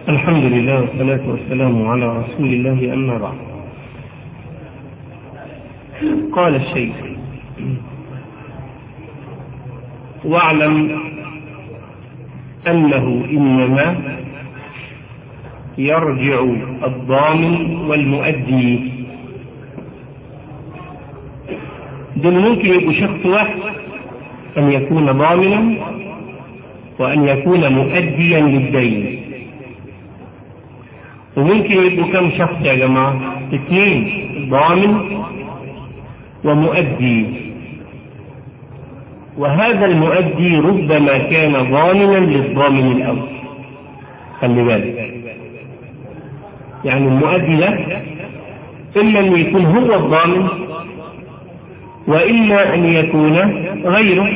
الحمد لله والصلاة والسلام على رسول الله أما بعد قال الشيخ واعلم أنه إنما يرجع الضامن والمؤدي دول ممكن يبقوا شخص واحد أن يكون ضامنا وأن يكون مؤديا للدين وممكن يبقوا كم شخص يا جماعة اثنين ضامن ومؤدي وهذا المؤدي ربما كان ضامنا للضامن الأول خلي بالك يعني المؤدي ده إما أن يكون هو الضامن وإما أن يكون غيره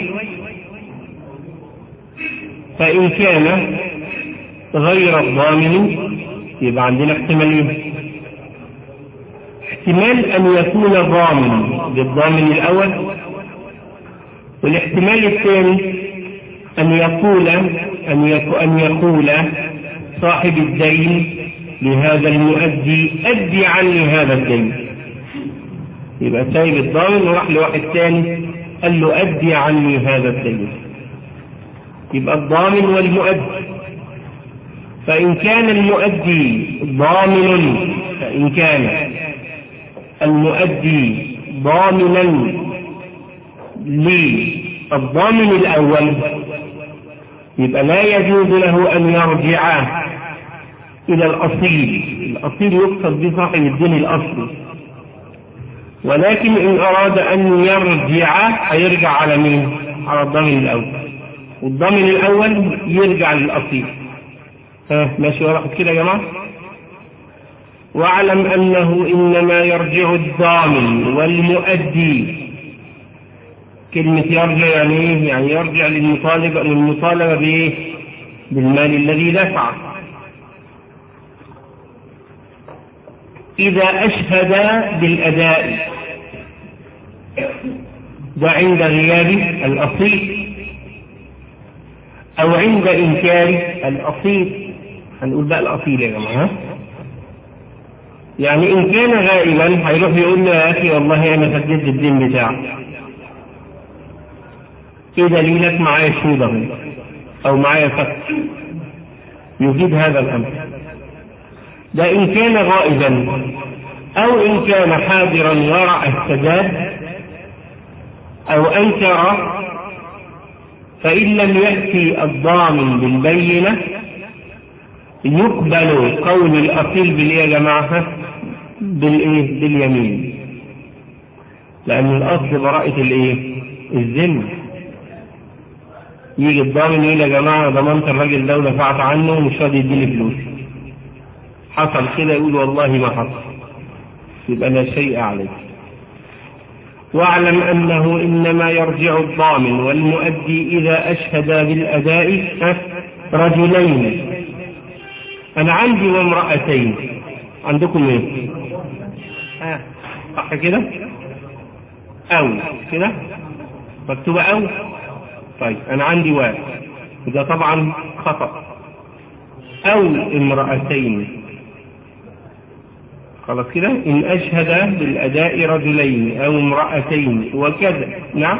فإن كان غير الضامن يبقى عندنا احتمالين احتمال أن يكون ضامن للضامن الأول والاحتمال الثاني أن يقول أن أن يقول صاحب الدين لهذا المؤدي أدي عني هذا الدين يبقى سايب الضامن وراح لواحد ثاني قال له أدي عني هذا الدين يبقى الضامن والمؤدي فإن كان المؤدي ضامن فإن كان المؤدي ضامنا للضامن الأول يبقى لا يجوز له أن يرجع إلى الأصيل الأصيل يقصد بصاحب الدين الأصلي ولكن إن أراد أن يرجع هيرجع على مين؟ على الضامن الأول والضامن الأول يرجع للأصيل ها ماشي ورا كده يا جماعة واعلم أنه إنما يرجع الضامن والمؤدي كلمة يرجع يعني إيه؟ يعني يرجع للمطالبة للمطالبة بإيه؟ بالمال الذي دفع إذا أشهد بالأداء ده عند غياب الأصيل أو عند إنكار الأصيل هنقول بقى الأصيل يا جماعة يعني إن كان غائبا هيروح يقول له يا أخي والله أنا سددت الدين بتاعك إيه دليلك معايا شهود أو معايا فتح يفيد هذا الأمر ده إن كان غائبا أو إن كان حاضرا ورع السداد أو أنكر فإن لم يأتي الضامن بالبينة يقبل قول الأصيل بالإيه يا جماعة؟ بالإيه؟ باليمين. لأن الأصل براءة الإيه؟ الذمة. يجي الضامن يقول يا جماعة ضمنت الراجل ده ودفعت عنه ومش راضي يديني فلوس. حصل كده يقول والله ما حصل. يبقى لا شيء عليك. واعلم أنه إنما يرجع الضامن والمؤدي إذا أشهد بالأداء رجلين أنا عندي وامرأتين عندكم إيه؟ آه. صح كده؟ أو كده؟ مكتوبة أو؟ طيب أنا عندي واحد وده طبعا خطأ أو امرأتين خلاص كده إن أشهد بالأداء رجلين أو امرأتين وكذا نعم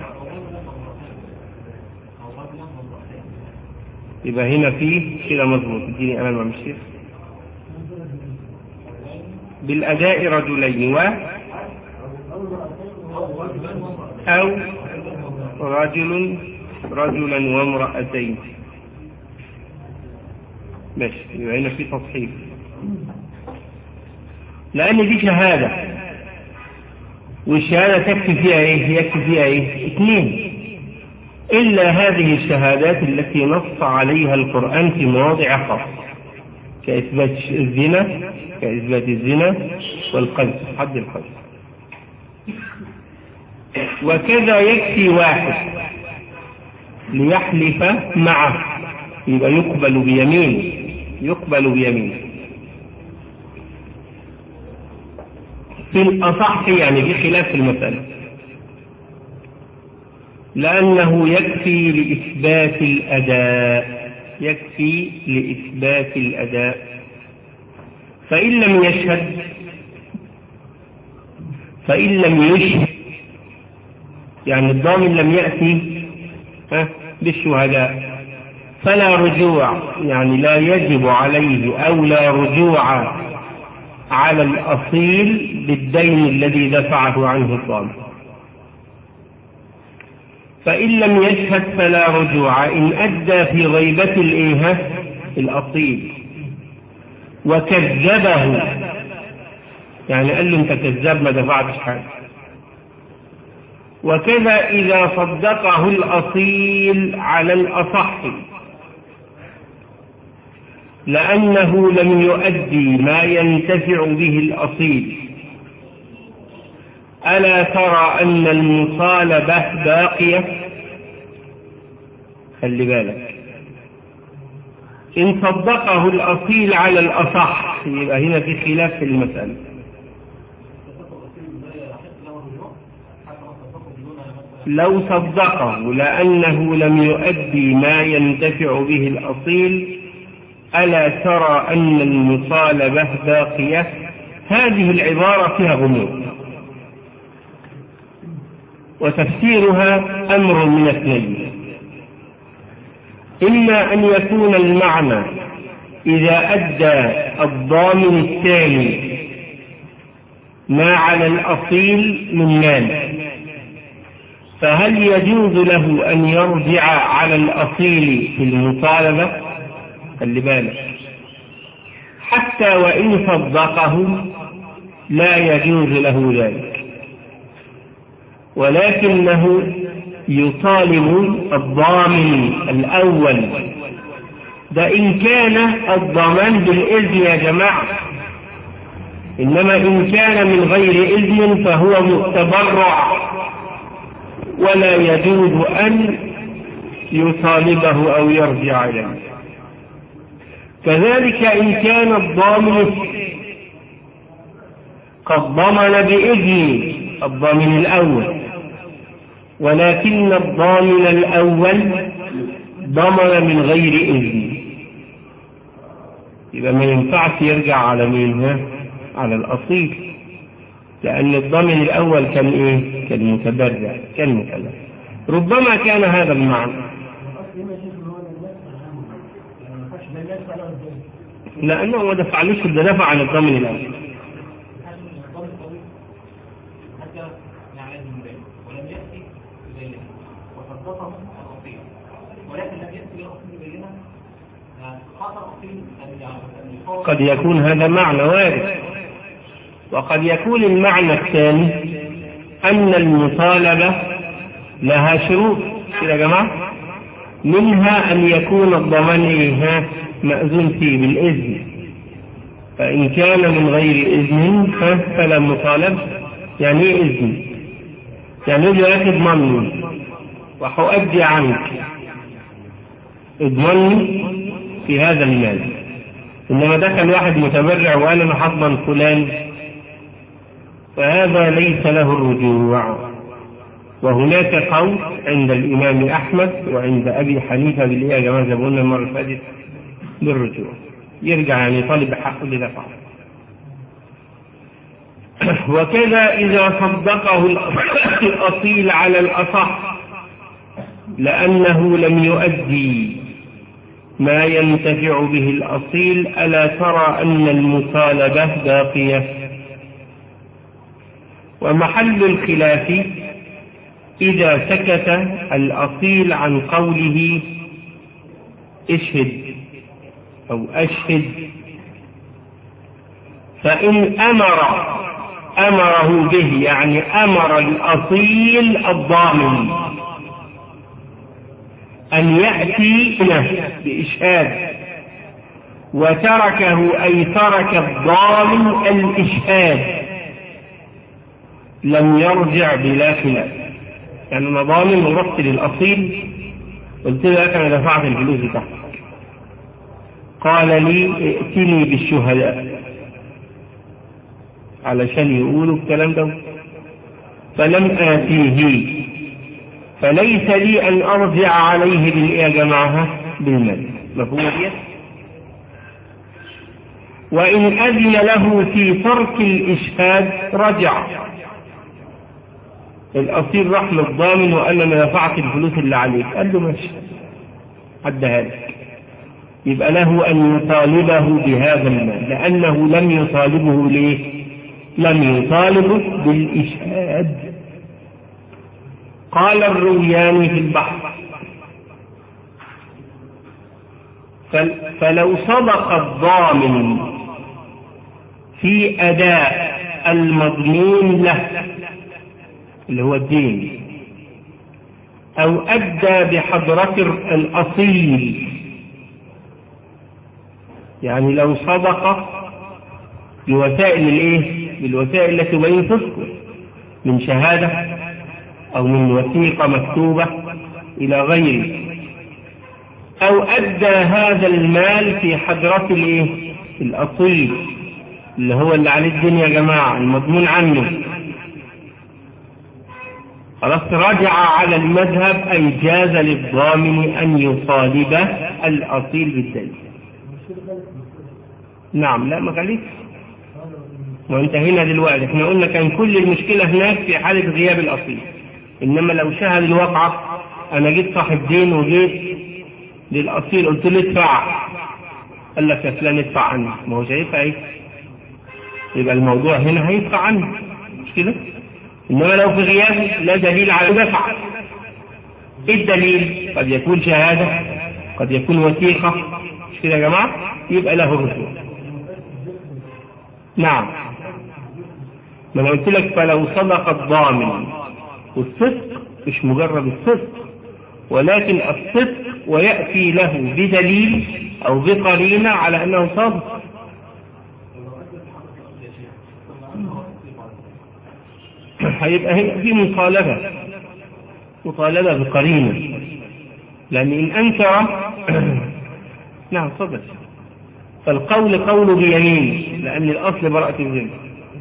يبقى هنا في كده مظبوط اديني أنا مع الشيخ بالأداء رجلين و أو رجل رجلا وامرأتين ماشي يبقى هنا في تصحيح لأن دي شهادة والشهادة تكفي فيها إيه؟ يكفي فيها إيه؟ اثنين إلا هذه الشهادات التي نص عليها القرآن في مواضع خاصة كإثبات الزنا كإثبات الزنا والقذف حد القذف وكذا يكفي واحد ليحلف معه يبقى يقبل بيمين يقبل بيمين في الأصح يعني في خلاف في المسألة لأنه يكفي لإثبات الأداء يكفي لإثبات الأداء فإن لم يشهد فإن لم يشهد يعني الضامن لم يأتي بالشهداء فلا رجوع يعني لا يجب عليه أو لا رجوع على الأصيل بالدين الذي دفعه عنه الضامن فإن لم يشهد فلا رجوع إن أدى في غيبة الإيهة الأصيل وكذبه يعني قال له أنت كذاب ما دفعتش حاجة وكذا إذا صدقه الأصيل على الأصح لأنه لم يؤدي ما ينتفع به الأصيل ألا ترى أن المصالبة باقية خلي بالك إن صدقه الأصيل على الأصح يبقى هنا في خلاف في المسألة لو صدقه لأنه لم يؤدي ما ينتفع به الأصيل ألا ترى أن المصالبة باقية هذه العبارة فيها غموض وتفسيرها أمر من اثنين إما أن يكون المعنى إذا أدى الضامن الثاني ما على الأصيل من مال فهل يجوز له أن يرجع على الأصيل في المطالبة خلي بالك حتى وإن صدقه لا يجوز له ذلك ولكنه يطالب الضامن الأول ده إن كان الضمان بالإذن يا جماعة إنما إن كان من غير إذن فهو تبرع ولا يجوز أن يطالبه أو يرجع إليه كذلك إن كان الضامن قد ضمن بإذن الضامن الأول ولكن الضامن الأول ضمن من غير إذن يبقى ما ينفعش يرجع على مين ها؟ على الأصيل لأن الضامن الأول كان إيه؟ كان متبرع كان مكلف ربما كان هذا المعنى لأنه ما دفعلوش ده دفع عن الضامن الأول قد يكون هذا معنى وارد وقد يكون المعنى الثاني أن المطالبة لها شروط كده يا جماعة منها أن يكون الضمان إيه مأذون فيه بالإذن فإن كان من غير إذن فلا مطالب يعني إيه إذن يعني يقول يا أخي اضمني وحؤدي عنك اضمني في هذا المال إنما دخل واحد متبرع وقال أنا هضمن فلان فهذا ليس له الرجوع وهناك قول عند الإمام أحمد وعند أبي حنيفة بالإيه يا جماعة زي ما قلنا المرة اللي فاتت بالرجوع يرجع يعني طالب حقه اللي دفعه وكذا إذا صدقه الأصيل على الأصح لأنه لم يؤدي ما ينتفع به الأصيل ألا ترى أن المطالبة باقية ومحل الخلاف إذا سكت الأصيل عن قوله اشهد أو أشهد فإن أمر أمره به يعني أمر الأصيل الضامن أن يأتي بإشهاد وتركه أي ترك الضامن الإشهاد لم يرجع بلا خلاف يعني أنا ضامن ورحت للأصيل قلت له أنا دفعت الفلوس بتاعتك قال لي ائتني بالشهداء علشان يقولوا الكلام ده فلم آتيه فليس لي أن أرجع عليه بالإيه يا جماعة بالمال مفهوم ديت وإن أذن له في ترك الإشهاد رجع الأصيل راح للضامن وقال أنا دفعت الفلوس اللي عليك قال له ماشي عدها لك يبقى له أن يطالبه بهذا المال لأنه لم يطالبه ليه لم يطالبه بالإشهاد قال الروياني في البحر فلو صدق الضامن في أداء المضمون له اللي هو الدين أو أدى بحضرة الأصيل يعني لو صدق بوسائل الايه بالوسائل التي تبين صدقه من شهادة أو من وثيقة مكتوبة إلى غيره أو أدى هذا المال في حضرة الايه الأصيل اللي هو اللي عليه الدين يا جماعة المضمون عنه خلاص رجع على المذهب أي جاز للضامن أن يطالب الأصيل بالدليل نعم لا ما خليك وانتهينا دلوقتي احنا قلنا كان كل المشكلة هناك في حالة غياب الأصيل إنما لو شهد الواقعة أنا جيت صاحب دين وجيت للأصيل قلت له ادفع قال لك يا فلان ادفع عني ما هو شايفها ايه يبقى الموضوع هنا هيدفع عني مش كده إنما لو في غياب لا دليل على دفع ايه الدليل قد يكون شهادة قد يكون وثيقة مش كده يا جماعة يبقى له الرجوع نعم ما انا قلت لك فلو صدق الضامن والصدق مش مجرد الصدق ولكن الصدق ويأتي له بدليل أو بقرينة على أنه صادق هيبقى هي في مطالبة مطالبة بقرينة لأن إن أنكر نعم صدق فالقول قول بيمين لأن الأصل براءة الذمة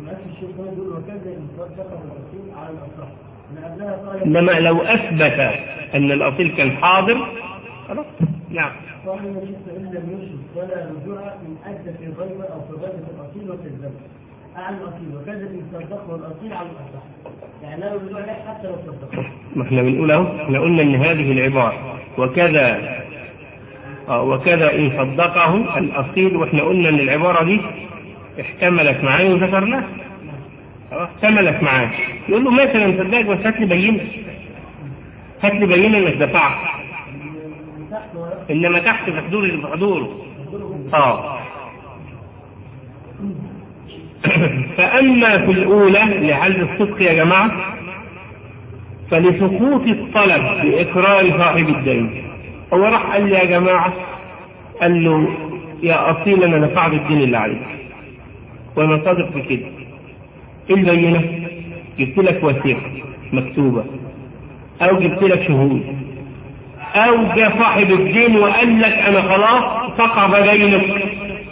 إنما لو أثبت أن الأصيل كان حاضر خلاص نعم قال ان الشيخ ان لم يشرك ولا رجوع من ادى في غيبه او في غيبه الاصيل وكذبه اعلى الاصيل وكذب ان صدقه الاصيل على الاصح يعني لا رجوع له حتى لو صدقه ما احنا بنقول اهو احنا قلنا ان هذه العبارة وكذا آه، وكذا ان صدقه الاصيل واحنا قلنا ان العبارة دي احتملت معاه وذكرناها آه، احتملت معاه يقول له مثلا صدقك بس هات لي بينه هات لي بينه انك دفعت من تحت ورا انما تحت في حضور في حضوره اه فاما في الاولى لعل الصدق يا جماعه فلسقوط الطلب باقرار صاحب الدين هو راح قال لي يا جماعه قال له يا اصيل انا دفعت الدين اللي عليك وانا صادق في كده ايه البينه جبت لك وثيقه مكتوبه او جبت لك شهود او جاء صاحب الدين وقال لك انا خلاص تقع بينك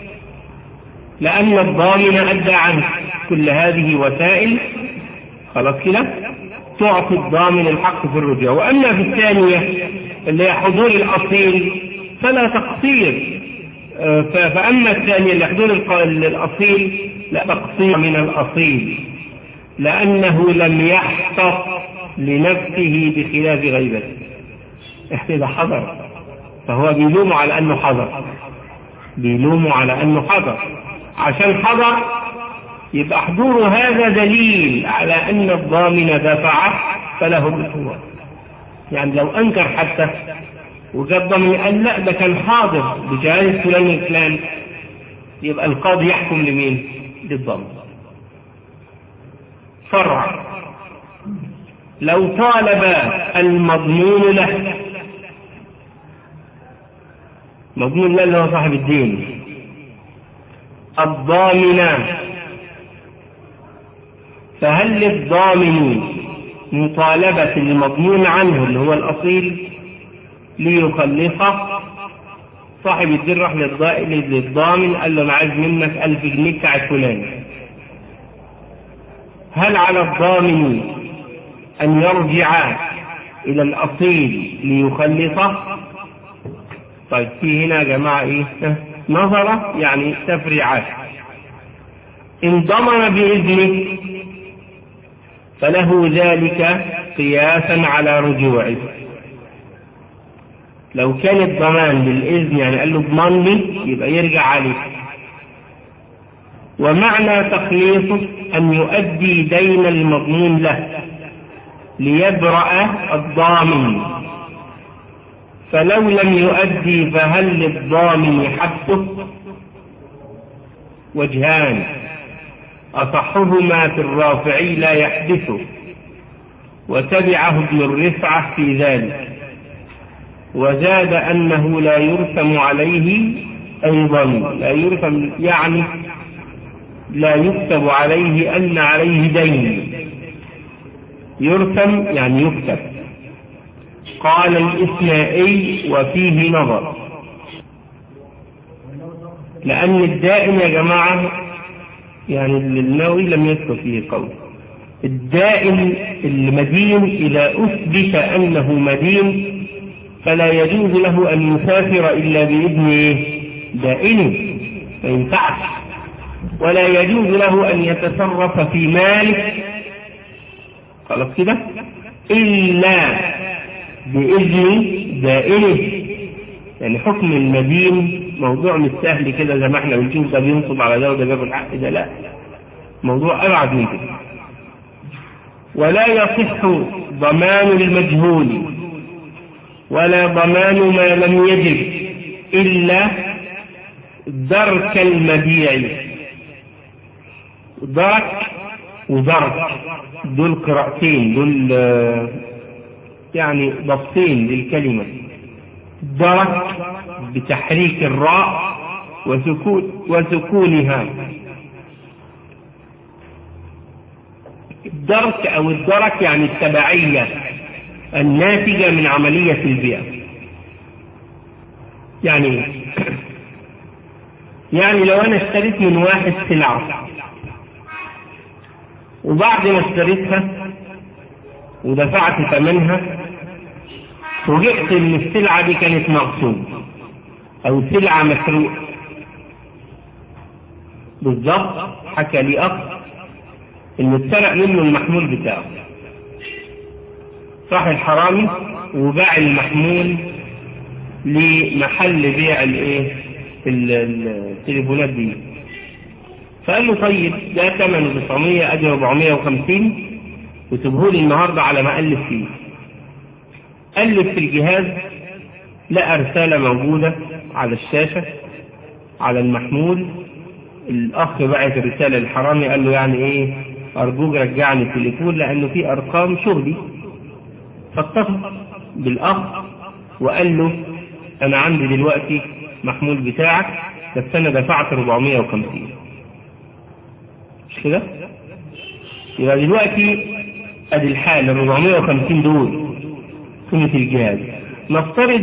لان الضامن ادى عنك كل هذه وسائل خلاص كده تعطي الضامن الحق في الرجوع واما في الثانيه اللي هي حضور الاصيل فلا تقصير آه، ف- فاما الثانيه اللي حضور الق- الاصيل لا تقصير من الاصيل لانه لم يحتط لنفسه بخلاف غيبته احنا حضر فهو بيلومه على انه حضر بيلومه على انه حضر عشان حضر يبقى حضور هذا دليل على ان الضامن دفع فله الرجوع يعني لو انكر حتى وجاء الضامن قال لا ده كان حاضر بجهاز فلان الفلان يبقى القاضي يحكم لمين؟ للضامن فرع لو طالب المضمون له مضمون له اللي هو صاحب الدين الضامن فهل للضامن مطالبة المضمون عنه اللي هو الأصيل ليخلصه صاحب الدين راح للضا- للضامن قال له أنا عايز منك ألف جنيه بتاع فلان هل على الضامن أن يرجع إلى الأصيل ليخلصه طيب في هنا يا جماعة إيه نظرة يعني تفريعات إن ضمن بإذنه فله ذلك قياسا على رجوعه لو كان الضمان بالإذن يعني قال له اضمن لي يبقى يرجع عليه ومعنى تخليصه أن يؤدي دين المضمون له ليبرأ الضامن فلو لم يؤدي فهل للضامن حبسه وجهان أصحهما في الرافعي لا يحدثه وتبعه ابن الرفعة في ذلك وزاد أنه لا يرسم عليه أيضا لا يرسم يعني لا يكتب عليه أن عليه دين يرسم يعني يكتب قال الإثنائي وفيه نظر لأن الدائن يا جماعة يعني النووي لم يذكر فيه قول الدائن المدين إذا أثبت أنه مدين فلا يجوز له أن يسافر إلا بإذن دائنه ما ينفعش ولا يجوز له أن يتصرف في ماله خلاص كده إلا بإذن دائنه يعني حكم المدين موضوع مش سهل كده زي ما احنا بنشوف ده بينصب على ده وده بياخد الحق ده لا موضوع أبعد من كده ولا يصح ضمان المجهول ولا ضمان ما لم يجب إلا درك المبيع درك ودرك دول قراءتين دول يعني ضبطين للكلمة درك بتحريك الراء وسكون وسكونها الدرك أو الدرك يعني التبعية الناتجة من عملية البيع يعني يعني لو أنا اشتريت من واحد سلعة وبعد ما اشتريتها ودفعت ثمنها فوجئت ان السلعة دي كانت مغصوبة او سلعة مسروقة بالظبط حكى لي اخ انه اتسرق منه المحمول بتاعه راح الحرامي وباع المحمول لمحل بيع الايه التليفونات دي فقال له طيب ده ثمنه 900 ادي 450 وسيبه لي النهارده على ما الف فيه الف في الجهاز لقى رساله موجوده على الشاشه على المحمول الاخ بعت الرساله للحرامي قال له يعني ايه ارجوك رجعني التليفون لانه في ارقام شغلي فاتصل بالاخ وقال له انا عندي دلوقتي محمول بتاعك بس انا دفعت 450 مش كده؟ يبقى دلوقتي ادي الحال ال 450 دول قيمة الجهاز نفترض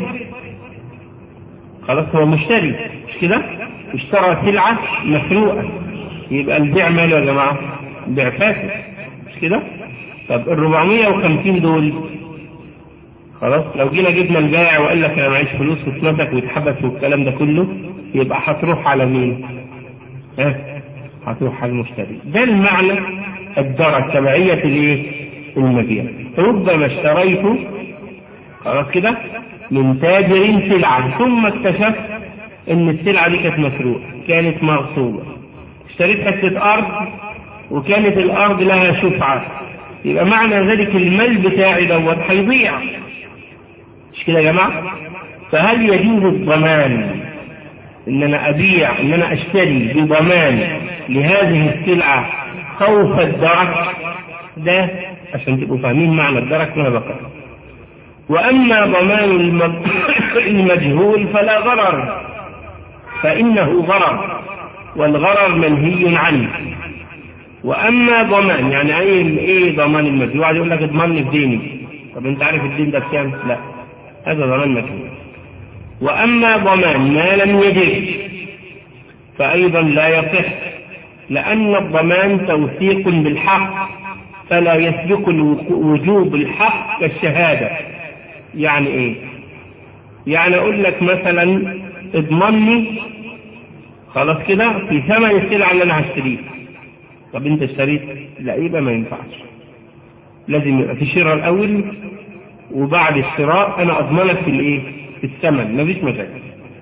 خلاص هو مشتري مش كده؟ اشترى سلعة مسروقة يبقى البيع ماله يا جماعة؟ البيع فاسد مش كده؟ طب ال 450 دول خلاص لو جينا جبنا البائع وقال لك انا معيش فلوس واتمسك واتحبس والكلام ده كله يبقى هتروح على مين؟ ها؟ أه؟ هتروح على المشتري ده المعنى الدرج تبعية الايه؟ المبيع ربما اشتريته خلاص كده من تاجر سلعة ثم اكتشفت ان السلعة دي كانت مسروقة كانت مغصوبة اشتريت حتة ارض وكانت الارض لها شفعة يبقى معنى ذلك المال بتاعي دوت هيضيع مش كده يا جماعة فهل يجوز الضمان ان انا ابيع ان انا اشتري بضمان لهذه السلعة خوف الدرك ده عشان تبقوا فاهمين معنى الدرك ما بقى واما ضمان المجهول فلا غرر فانه غرر والغرر منهي عنه واما ضمان يعني ايه ايه ضمان المجهول واحد يقول لك اضمن لي في ديني طب انت عارف الدين ده بكام لا هذا ضمان مجهول وأما ضمان ما لم يجب فأيضا لا يصح لأن الضمان توثيق بالحق فلا يسبق وجوب الحق كالشهادة يعني إيه يعني اقول لك مثلا اضمني خلاص كده في ثمن السلعه اللي انا هشتريها طب انت اشتريت لا يبقى ما ينفعش لازم يبقى في شراء الاول وبعد الشراء انا اضمنك في الايه في الثمن مفيش مشاكل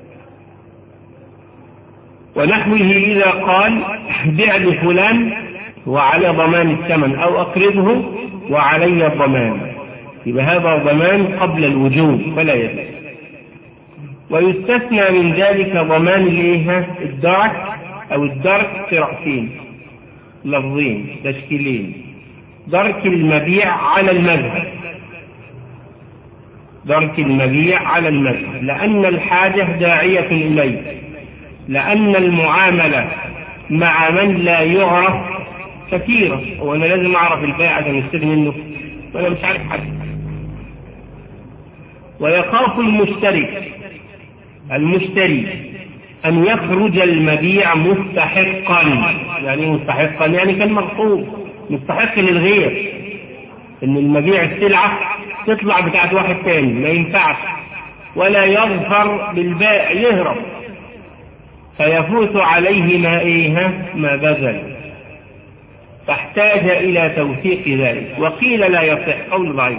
ونحوه اذا قال بع لفلان وعلى ضمان الثمن او اقرضه وعلي الضمان يبقى هذا ضمان قبل الوجوب فلا يجوز ويستثنى من ذلك ضمان الايه الدرك او الدرك في رأسين لفظين تشكيلين درك المبيع على المذهب درك المبيع على المذهب لأن الحاجة داعية إليه لأن المعاملة مع من لا يعرف كثيرة وأنا لازم أعرف البائع عشان أشتري منه وأنا مش عارف حد ويخاف المشتري المشتري أن يخرج المبيع مستحقا يعني مستحقا يعني كان مغصوب مستحق للغير ان المبيع السلعة تطلع بتاعت واحد تاني ما ينفعش ولا يظفر بالبائع يهرب فيفوت عليه ما ايه ما بذل فاحتاج الى توثيق ذلك وقيل لا يصح قول ضعيف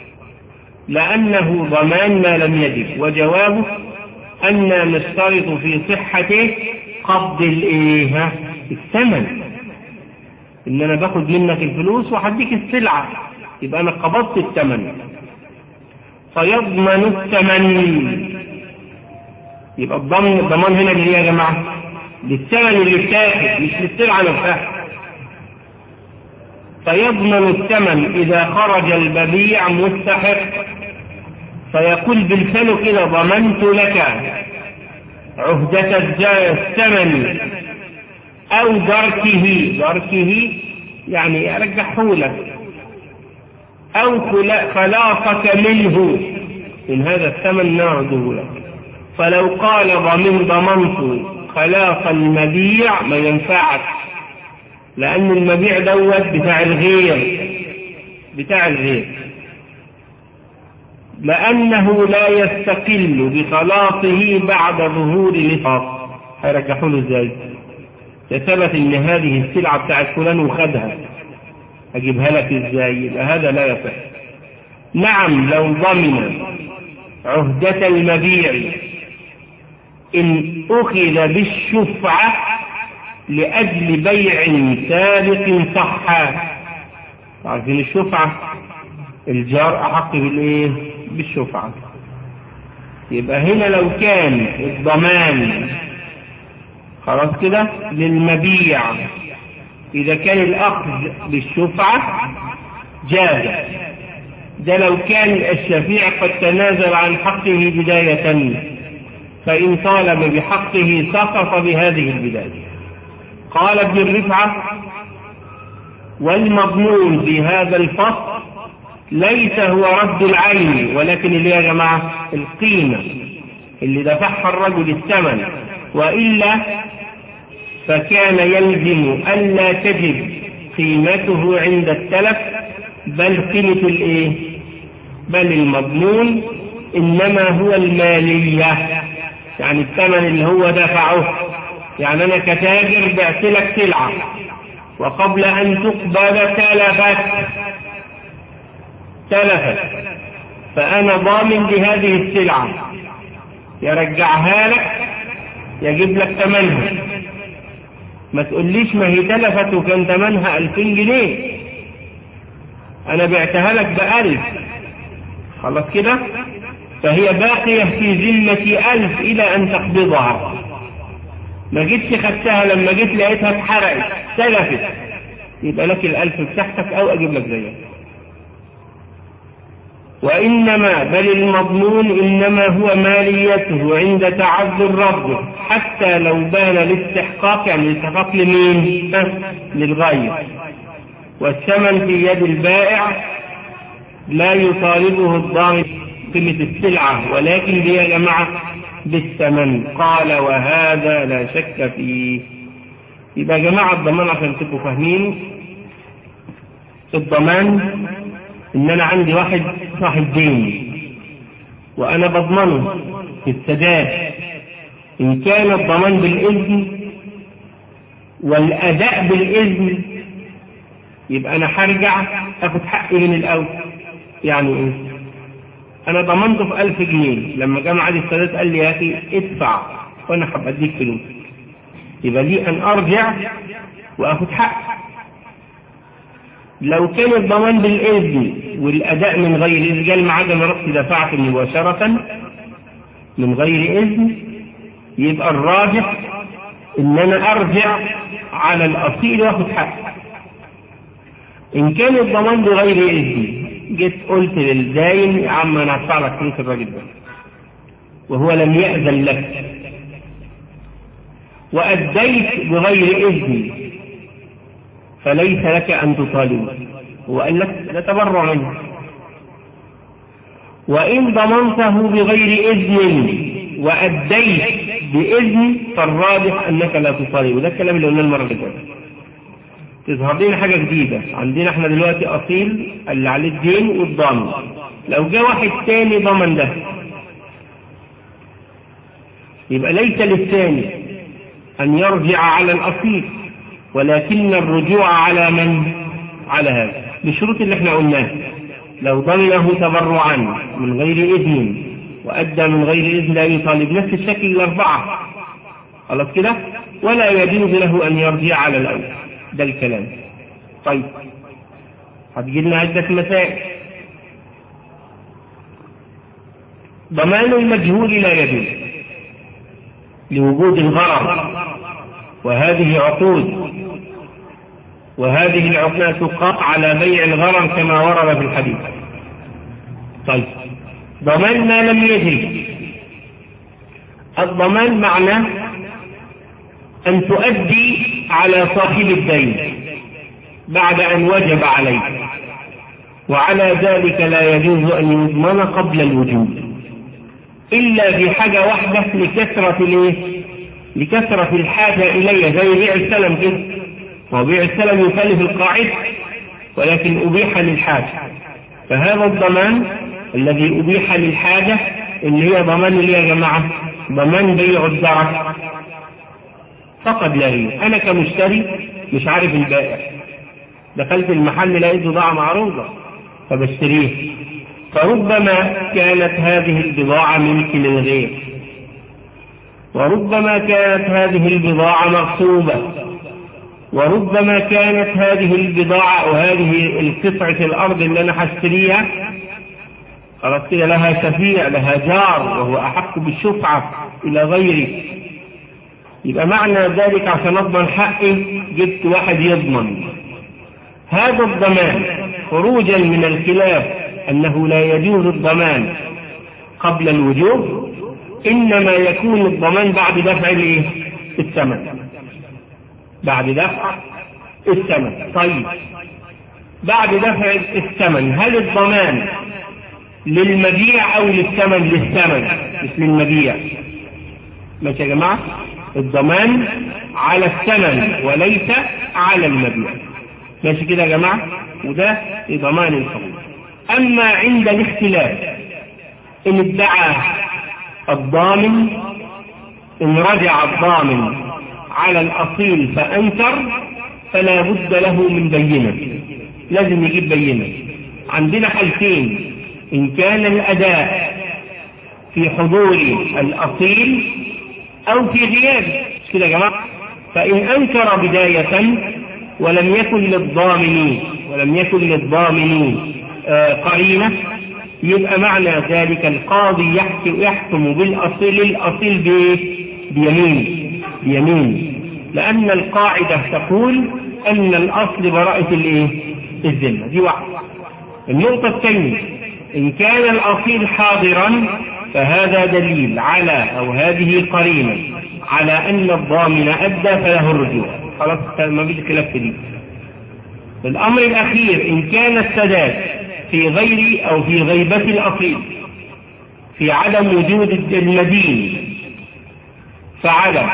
لانه ضمان ما لم يجب وجوابه أن نشترط في صحته قبض الايه الثمن ان انا باخد منك الفلوس وهديك السلعة يبقى انا قبضت الثمن فيضمن الثمن يبقى الضمن الضمان هنا اللي يا جماعة للثمن اللي اتاخد مش للسلعة نفسها فيضمن الثمن إذا خرج الببيع مستحق فيقول بلسانه كده ضمنت لك عهدة الثمن أو دركه دركه يعني أرجحه لك أو خلاصك منه من هذا الثمن نعده لك فلو قال ضمن ضمنت خلاص المبيع ما ينفعك لأن المبيع دوت بتاع الغير بتاع الغير لأنه لا يستقل بخلاصه بعد ظهور نفاق هيرجحوا له ازاي؟ ثبت ان هذه السلعة بتاعت فلان وخدها اجيبها لك ازاي؟ يبقى هذا لا يصح. نعم لو ضمن عهدة المبيع إن أخذ بالشفعة لأجل بيع سابق صح عارفين الشفعة الجار أحق بالإيه؟ بالشفعة يبقى هنا لو كان الضمان خلاص كده للمبيع إذا كان الأخذ بالشفعة جاز ده لو كان الشفيع قد تنازل عن حقه بداية فإن طالب بحقه سقط بهذه البداية قال ابن الرفعة والمضمون بهذا الفصل ليس هو رد العين ولكن اللي يا جماعة القيمة اللي دفعها الرجل الثمن وإلا فكان يلزم ألا تجب قيمته عند التلف بل قيمة الايه بل المضمون انما هو المالية يعني الثمن اللي هو دفعه يعني انا كتاجر بعت لك سلعة وقبل ان تقبل تلفت تلفت فانا ضامن بهذه السلعة يرجعها لك يجيب لك ثمنها ما تقوليش ما هي تلفت وكان ثمنها 2000 جنيه انا بعتها لك بألف خلاص كده فهي باقية في ذمة ألف إلى أن تقبضها ما جيتش خدتها لما جيت لقيتها اتحرقت تلفت يبقى لك الألف بتاعتك أو أجيب لك زيها وإنما بل المضمون إنما هو ماليته عند تعذر رده حتى لو بان الاستحقاق يعني الاستحقاق لمين؟ للغير والثمن في يد البائع لا يطالبه الضامن قيمة السلعة ولكن دي يا جماعة بالثمن قال وهذا لا شك فيه يبقى يا جماعة الضمان عشان تبقوا فاهمين الضمان ان انا عندي واحد صاحب دين وانا بضمنه في السداد إن كان الضمان بالإذن والأداء بالإذن يبقى أنا هرجع آخد حقي من الأول يعني إيه؟ أنا ضمنته في 1000 جنيه لما جه ميعاد السداد قال لي يا أخي ادفع وأنا هبقى أديك فلوس يبقى لي أن أرجع وآخد حقي لو كان الضمان بالإذن والأداء من غير إذن قال معاد أنا رحت دفعت مباشرة من غير إذن يبقى الراجح إن أنا أرجع على الأصيل وآخد حقي إن كان الضمان بغير إذن جيت قلت للداين يا عم أنا هدفع لك فلوس الراجل ده وهو لم يأذن لك وأديت بغير إذن فليس لك أن تطالبه هو قال لك ده تبرع منه وإن ضمنته بغير إذن وأديت بإذن فالراجح أنك لا تطالبه ده الكلام اللي قلناه المرة اللي فاتت تظهر لنا حاجة جديدة عندنا احنا دلوقتي أصيل اللي عليه الدين والضامن لو جاء واحد تاني ضمن ده يبقى ليس للثاني أن يرجع على الأصيل ولكن الرجوع على من؟ على هذا بالشروط اللي احنا قلناها لو ضمنه تبرعا من غير إذن وأدى من غير إذن لا يطالب نفس الشكل الأربعة خلاص كده ولا يجوز له أن يرجع على الأول ده الكلام طيب هتجي لنا عدة مسائل ضمان المجهول لا يجوز لوجود الغرر وهذه عقود وهذه العقود تقاط على بيع الغرر كما ورد في الحديث طيب ضمان ما لم يجري الضمان معناه أن تؤدي على صاحب الدين بعد أن وجب عليه وعلى ذلك لا يجوز أن يضمن قبل الوجوب إلا في حاجة واحدة لكثرة الايه؟ لكثرة الحاجة إليه زي بيع السلم كده وبيع السلم يخالف القاعدة ولكن أبيح للحاجة فهذا الضمان الذي أبيح للحاجة اللي هي ضمان اللي يا جماعة ضمان بيع الدرج فقد لا غير أنا كمشتري مش عارف البائع دخلت المحل لقيت بضاعة معروضة فبشتريه فربما كانت هذه البضاعة ملك للغير وربما كانت هذه البضاعة مغصوبة وربما كانت هذه البضاعة أو هذه القطعة الأرض اللي أنا هشتريها خلاص كده لها شفيع لها جار وهو أحق بالشفعة إلى غيره يبقى معنى ذلك عشان أضمن حقي جبت واحد يضمن هذا الضمان خروجا من الخلاف أنه لا يجوز الضمان قبل الوجوب إنما يكون الضمان بعد دفع الإيه؟ الثمن بعد دفع الثمن طيب بعد دفع الثمن هل الضمان للمبيع أو للثمن للثمن مش للمبيع ماشي يا جماعة الضمان على الثمن وليس على المبيع ماشي كده يا جماعة وده ضمان القبول أما عند الاختلاف إن ادعى الضامن إن رجع الضامن على الأصيل فأنكر فلا بد له من بينة لازم يجيب بينة عندنا حالتين إن كان الأداء في حضور الأصيل أو في غيابه كده يا جماعة فإن أنكر بداية ولم يكن للضامن ولم يكن للضامن آه قرينة يبقى معنى ذلك القاضي يحكم, يحكم بالأصيل الأصيل بيمين بيمين لأن القاعدة تقول أن الأصل براءة الإيه؟ الذمة دي واحدة النقطة الثانية إن كان الأصيل حاضرا فهذا دليل على أو هذه قرينة على أن الضامن أدى فله الرجوع خلاص ما فيش خلاف في دي الأمر الأخير إن كان السداد في غير أو في غيبة الأصيل في عدم وجود المدين فعلى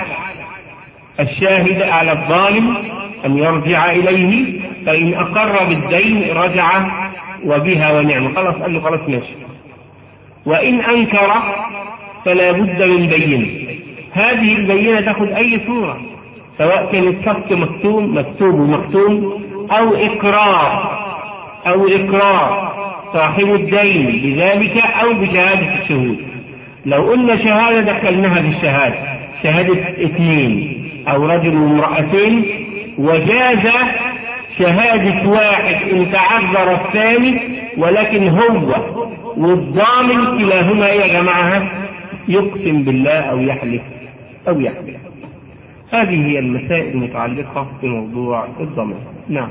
الشاهد على الظالم أن يرجع إليه فإن أقر بالدين رجع وبها ونعم خلاص قال له خلاص ماشي وإن أنكر فلا بد من بينة هذه البينة تأخذ أي صورة سواء كانت سقط مكتوم مكتوب ومكتوم أو إقرار أو إقرار صاحب الدين بذلك أو بشهادة الشهود لو قلنا شهادة دخلناها في الشهادة شهادة اثنين أو رجل وامرأتين وجاز شهادة واحد إن تعذر الثاني ولكن هو والضامن كلاهما إيه يا جماعة يقسم بالله أو يحلف أو يحلف هذه هي المسائل المتعلقة بموضوع الضمان نعم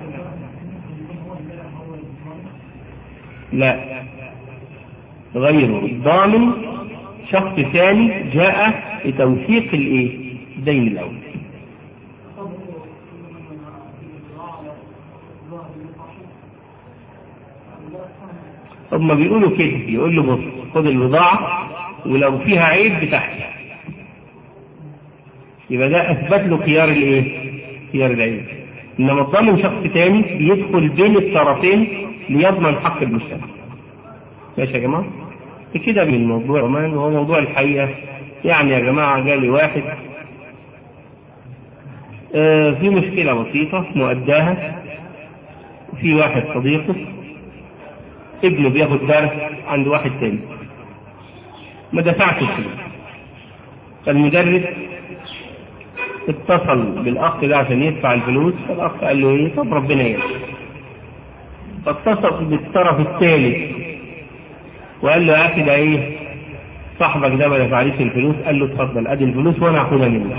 لا غيره الضامن شخص ثاني جاء لتوثيق الايه الدين الاول هم بيقولوا كده يقول له بص خد البضاعة ولو فيها عيب بتحت يبقى ده اثبت له خيار الايه خيار العيب انما الضامن شخص تاني بيدخل بين الطرفين ليضمن حق المجتمع ماشي يا جماعه كده من الموضوع كمان وهو موضوع الحقيقه يعني يا جماعه جالي واحد آه في مشكله بسيطه مؤداها في واحد صديقه ابنه بياخد درس عند واحد تاني ما دفعش الفلوس فالمدرس اتصل بالاخ ده عشان يدفع الفلوس فالاخ قال له ايه طب ربنا يرضى فاتصل بالطرف الثالث وقال له يا اخي ده ايه صاحبك ده ما دفعليش الفلوس قال له اتفضل ادي الفلوس وانا هاخدها منك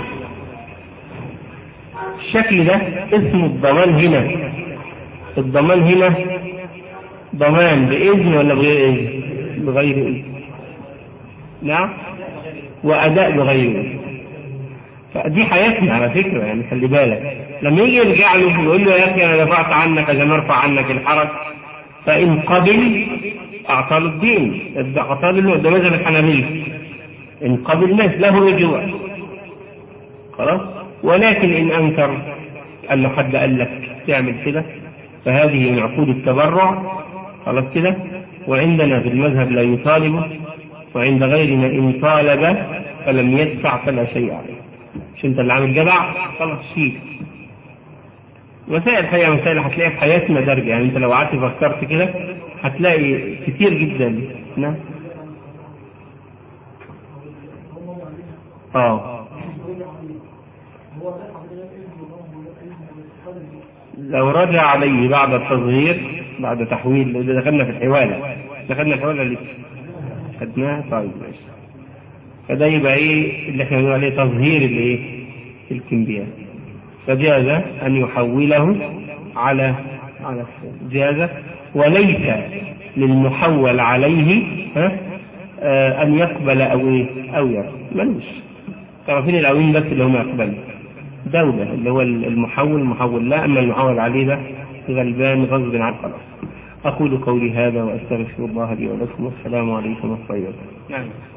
الشكل ده اسمه الضمان هنا الضمان هنا ضمان بإذن ولا بغير إذن بغير إذن نعم وأداء بغير إذن فدي حياتنا على فكرة يعني خلي بالك لما يجي يرجع له ويقول له يا أخي أنا دفعت عنك عشان أرفع عنك الحرج فإن قبل أعطى له الدين أعطى له ده مذهب الحنابلة إن قبل ناس له رجوع خلاص ولكن إن أنكر قال له حد قال لك تعمل كده فهذه من عقود التبرع خلاص كده وعندنا في المذهب لا يطالب وعند غيرنا إن طالب فلم يدفع فلا شيء عليه مش انت اللي عامل جدع خلاص شيل مسائل الحقيقة مسائل هتلاقيها في حياتنا درجة يعني انت لو قعدت فكرت كده هتلاقي كتير جدا نعم اه لو رجع عليه بعد التصغير بعد تحويل دخلنا في الحوالة دخلنا الحوالة لسه خدناها طيب ماشي فده يبقى ايه اللي احنا بنقول عليه تظهير الايه الكمبياء فجاز ان يحوله على على جاز وليس للمحول عليه ها آه ان يقبل او ايه او يرفض ملوش طرفين الاولين بس اللي هم يقبلوا دولة اللي هو المحول المحول لا اما المحول عليه ده غلبان غصب عن خلاص أقول قولي هذا وأستغفر الله لي ولكم والسلام عليكم ورحمة الله وبركاته. نعم.